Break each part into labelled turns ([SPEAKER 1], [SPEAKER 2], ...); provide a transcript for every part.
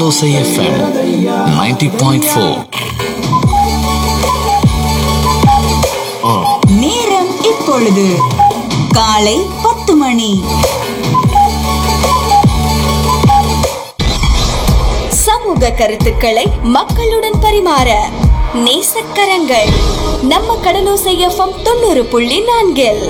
[SPEAKER 1] Alosa FM 90.4.
[SPEAKER 2] நேரம் இப்பொழுது காலை பத்து மணி சமூக கருத்துக்களை மக்களுடன் பரிமாற நேசக்கரங்கள் நம்ம கடலோசை எஃப்எம் தொண்ணூறு புள்ளி நான்கில்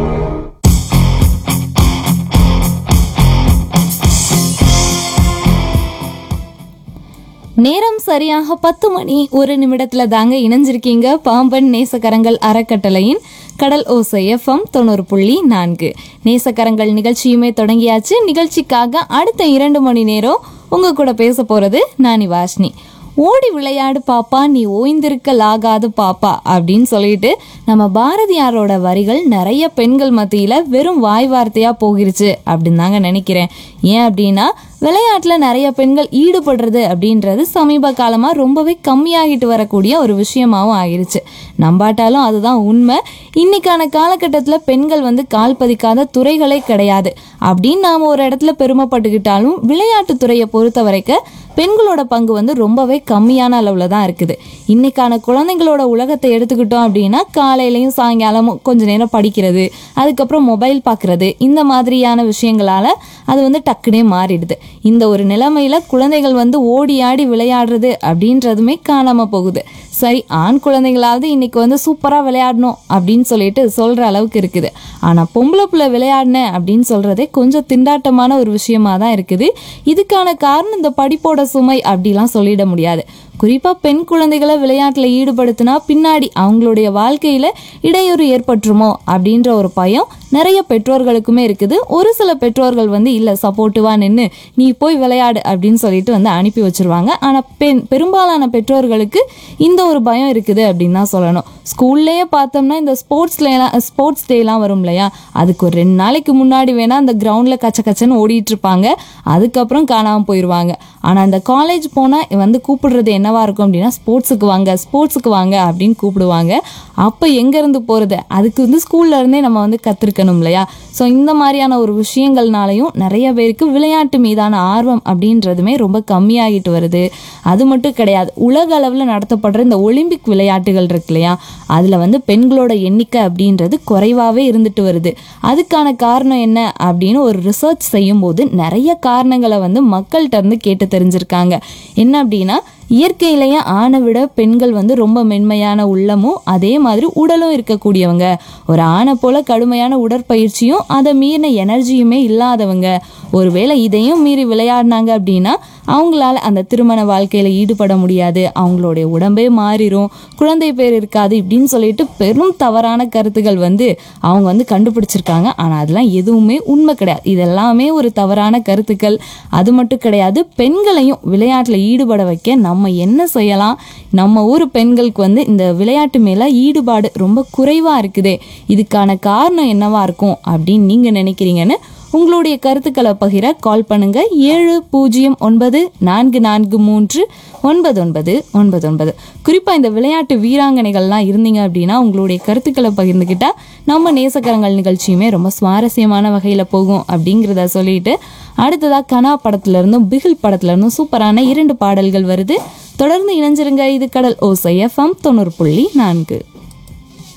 [SPEAKER 3] நேரம் சரியாக பத்து மணி ஒரு நிமிடத்துல தாங்க இணைஞ்சிருக்கீங்க பாம்பன் நேசக்கரங்கள் அறக்கட்டளையின் கடல் ஓசை எஃப்எம் தொண்ணூறு புள்ளி நான்கு நேசக்கரங்கள் நிகழ்ச்சியுமே தொடங்கியாச்சு நிகழ்ச்சிக்காக அடுத்த இரண்டு மணி நேரம் உங்க கூட பேச போறது நானி வாஷ்னி ஓடி விளையாடு பாப்பா நீ ஓய்ந்திருக்கலாகாது பாப்பா அப்படின்னு சொல்லிட்டு நம்ம பாரதியாரோட வரிகள் நிறைய பெண்கள் மத்தியில வெறும் வாய் வார்த்தையா போகிருச்சு அப்படின்னு தாங்க நினைக்கிறேன் ஏன் அப்படின்னா விளையாட்டுல நிறைய பெண்கள் ஈடுபடுறது அப்படின்றது சமீப காலமா ரொம்பவே கம்மியாகிட்டு வரக்கூடிய ஒரு விஷயமாவும் ஆகிருச்சு நம்பாட்டாலும் அதுதான் உண்மை இன்னைக்கான காலகட்டத்துல பெண்கள் வந்து கால் பதிக்காத துறைகளே கிடையாது அப்படின்னு நாம ஒரு இடத்துல பெருமைப்பட்டுக்கிட்டாலும் விளையாட்டு துறையை பொறுத்த வரைக்கும் பெண்களோட பங்கு வந்து ரொம்பவே கம்மியான அளவில் தான் இருக்குது இன்னைக்கான குழந்தைங்களோட உலகத்தை எடுத்துக்கிட்டோம் அப்படின்னா காலையிலையும் சாயங்காலமும் கொஞ்ச நேரம் படிக்கிறது அதுக்கப்புறம் மொபைல் பார்க்குறது இந்த மாதிரியான விஷயங்களால அது வந்து டக்குனே மாறிடுது இந்த ஒரு நிலைமையில குழந்தைகள் வந்து ஓடி ஆடி விளையாடுறது அப்படின்றதுமே காணாம போகுது சரி ஆண் குழந்தைங்களாவது இன்னைக்கு வந்து சூப்பரா விளையாடணும் அப்படின்னு சொல்லிட்டு சொல்ற அளவுக்கு இருக்குது ஆனா பொம்பளை பிள்ளை விளையாடினேன் அப்படின்னு சொல்றதே கொஞ்சம் திண்டாட்டமான ஒரு விஷயமா தான் இருக்குது இதுக்கான காரணம் இந்த படிப்போட சுமை அப்படிலாம் சொல்லிட முடியாது குறிப்பா பெண் குழந்தைகளை விளையாட்டுல ஈடுபடுத்தினா பின்னாடி அவங்களுடைய வாழ்க்கையில இடையூறு ஏற்பட்டுருமோ அப்படின்ற ஒரு பயம் நிறைய பெற்றோர்களுக்குமே இருக்குது ஒரு சில பெற்றோர்கள் வந்து இல்ல சப்போர்ட்டிவா நின்று நீ போய் விளையாடு அப்படின்னு சொல்லிட்டு வந்து அனுப்பி வச்சிருவாங்க ஆனா பெண் பெரும்பாலான பெற்றோர்களுக்கு இந்த ஒரு பயம் இருக்குது அப்படின்னு தான் சொல்லணும் ஸ்கூல்லேயே பார்த்தோம்னா இந்த ஸ்போர்ட்ஸ்லாம் ஸ்போர்ட்ஸ் டேலாம் வரும் இல்லையா அதுக்கு ஒரு ரெண்டு நாளைக்கு முன்னாடி வேணா அந்த கிரவுண்ட்ல கச்ச கச்சன்னு ஓடிட்டு இருப்பாங்க அதுக்கப்புறம் காணாம போயிடுவாங்க ஆனா இந்த காலேஜ் போனா வந்து கூப்பிடுறது என்னவா இருக்கும் அப்படின்னா ஸ்போர்ட்ஸுக்கு வாங்க ஸ்போர்ட்ஸுக்கு வாங்க அப்படின்னு கூப்பிடுவாங்க அப்போ எங்க இருந்து போறது அதுக்கு வந்து ஸ்கூல்ல இருந்தே நம்ம வந்து கத்திருக்கணும் இல்லையா ஸோ இந்த மாதிரியான ஒரு விஷயங்கள்னாலையும் நிறைய பேருக்கு விளையாட்டு மீதான ஆர்வம் அப்படின்றதுமே ரொம்ப கம்மியாகிட்டு வருது அது மட்டும் கிடையாது உலக அளவில் நடத்தப்படுற இந்த ஒலிம்பிக் விளையாட்டுகள் இருக்கு இல்லையா அதில் வந்து பெண்களோட எண்ணிக்கை அப்படின்றது குறைவாகவே இருந்துட்டு வருது அதுக்கான காரணம் என்ன அப்படின்னு ஒரு ரிசர்ச் செய்யும்போது நிறைய காரணங்களை வந்து மக்கள்கிட்ட இருந்து கேட்டு தெரிஞ்சிருக்காங்க என்ன அப்படின்னா இயற்கையிலேயே ஆணை விட பெண்கள் வந்து ரொம்ப மென்மையான உள்ளமும் அதே மாதிரி உடலும் இருக்கக்கூடியவங்க ஒரு ஆணை போல கடுமையான உடற்பயிற்சியும் அதை மீறின எனர்ஜியுமே இல்லாதவங்க ஒருவேளை இதையும் மீறி விளையாடினாங்க அப்படின்னா அவங்களால அந்த திருமண வாழ்க்கையில ஈடுபட முடியாது அவங்களுடைய உடம்பே மாறிடும் குழந்தை பேர் இருக்காது இப்படின்னு சொல்லிட்டு பெரும் தவறான கருத்துகள் வந்து அவங்க வந்து கண்டுபிடிச்சிருக்காங்க ஆனா அதெல்லாம் எதுவுமே உண்மை கிடையாது இதெல்லாமே ஒரு தவறான கருத்துக்கள் அது மட்டும் கிடையாது பெண்களையும் விளையாட்டுல ஈடுபட வைக்க நம்ம என்ன செய்யலாம் நம்ம ஊர் பெண்களுக்கு வந்து இந்த விளையாட்டு மேல ஈடுபாடு ரொம்ப குறைவா இருக்குதே இதுக்கான காரணம் என்னவா இருக்கும் அப்படின்னு நீங்க நினைக்கிறீங்கன்னு உங்களுடைய கருத்துக்களை பகிர கால் பண்ணுங்க ஏழு பூஜ்ஜியம் ஒன்பது நான்கு நான்கு மூன்று ஒன்பது ஒன்பது ஒன்பது ஒன்பது குறிப்பாக இந்த விளையாட்டு வீராங்கனைகள்லாம் இருந்தீங்க அப்படின்னா உங்களுடைய கருத்துக்களை பகிர்ந்துக்கிட்டா நம்ம நேசக்கரங்கள் நிகழ்ச்சியுமே ரொம்ப சுவாரஸ்யமான வகையில் போகும் அப்படிங்கிறத சொல்லிட்டு அடுத்ததா கனா படத்துல இருந்தும் பிகில் படத்துல இருந்தும் சூப்பரான இரண்டு பாடல்கள் வருது தொடர்ந்து இணைஞ்சிருங்க இது கடல் ஓசை எஃப்எம் தொண்ணூறு புள்ளி நான்கு